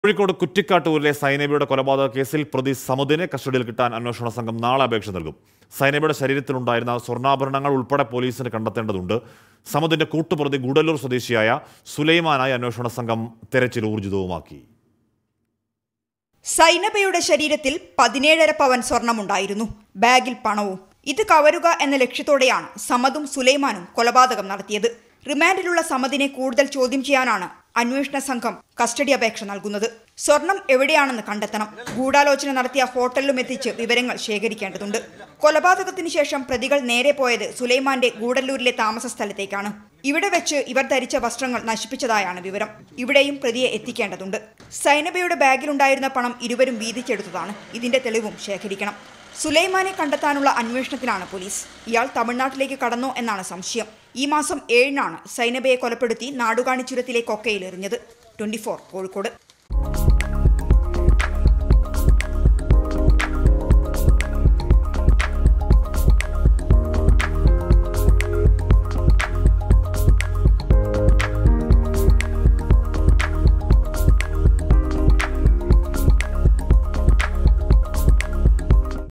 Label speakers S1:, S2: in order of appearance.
S1: കോഴിക്കോട് കുറ്റിക്കാട്ടൂരിലെ സൈനബിയുടെ കൊലപാതക കേസിൽ പ്രതി സമുദിനെ കസ്റ്റഡിയിൽ കിട്ടാൻ അന്വേഷണ സംഘം നാളെ അപേക്ഷ നൽകും സൈനബിയുടെ ശരീരത്തിലുണ്ടായിരുന്ന സ്വർണ്ണാഭരണങ്ങൾ ഉൾപ്പെടെ പോലീസിന് കണ്ടെത്തേണ്ടതുണ്ട് സമുദിന്റെ കൂട്ടുപ്രതി ഗൂഡല്ലൂർ സ്വദേശിയായ സുലൈമാനായി അന്വേഷണ സംഘം തെരച്ചിൽ ഊർജിതവുമാക്കി
S2: സൈനബയുടെ ശരീരത്തിൽ പതിനേഴര പവൻ സ്വർണമുണ്ടായിരുന്നു ബാഗിൽ പണവും ഇത് കവരുക എന്ന ലക്ഷ്യത്തോടെയാണ് സമതും സുലൈമാനും കൊലപാതകം നടത്തിയത് റിമാൻഡിലുള്ള സമദിനെ കൂടുതൽ ചോദ്യം ചെയ്യാനാണ് അന്വേഷണ സംഘം കസ്റ്റഡി അപേക്ഷ നൽകുന്നത് സ്വർണം എവിടെയാണെന്ന് കണ്ടെത്തണം ഗൂഢാലോചന നടത്തിയ ഹോട്ടലിലും എത്തിച്ച് വിവരങ്ങൾ ശേഖരിക്കേണ്ടതുണ്ട് കൊലപാതകത്തിന് ശേഷം പ്രതികൾ നേരെ പോയത് സുലൈമാന്റെ ഗൂഡല്ലൂരിലെ താമസ സ്ഥലത്തേക്കാണ് ഇവിടെ വെച്ച് ഇവർ ധരിച്ച വസ്ത്രങ്ങൾ നശിപ്പിച്ചതായാണ് വിവരം ഇവിടെയും പ്രതിയെ എത്തിക്കേണ്ടതുണ്ട് സൈനബയുടെ ബാഗിലുണ്ടായിരുന്ന പണം ഇരുവരും വീതിച്ചെടുത്തതാണ് ഇതിന്റെ തെളിവും ശേഖരിക്കണം സുലൈമാനെ കണ്ടെത്താനുള്ള അന്വേഷണത്തിലാണ് പോലീസ് ഇയാൾ തമിഴ്നാട്ടിലേക്ക് കടന്നോ എന്നാണ് സംശയം ഈ മാസം ഏഴിനാണ് സൈനബയെ കൊലപ്പെടുത്തി നാടുകാണി ചുരത്തിലെ കൊക്കയിൽ എറിഞ്ഞത് ട്വന്റി കോഴിക്കോട്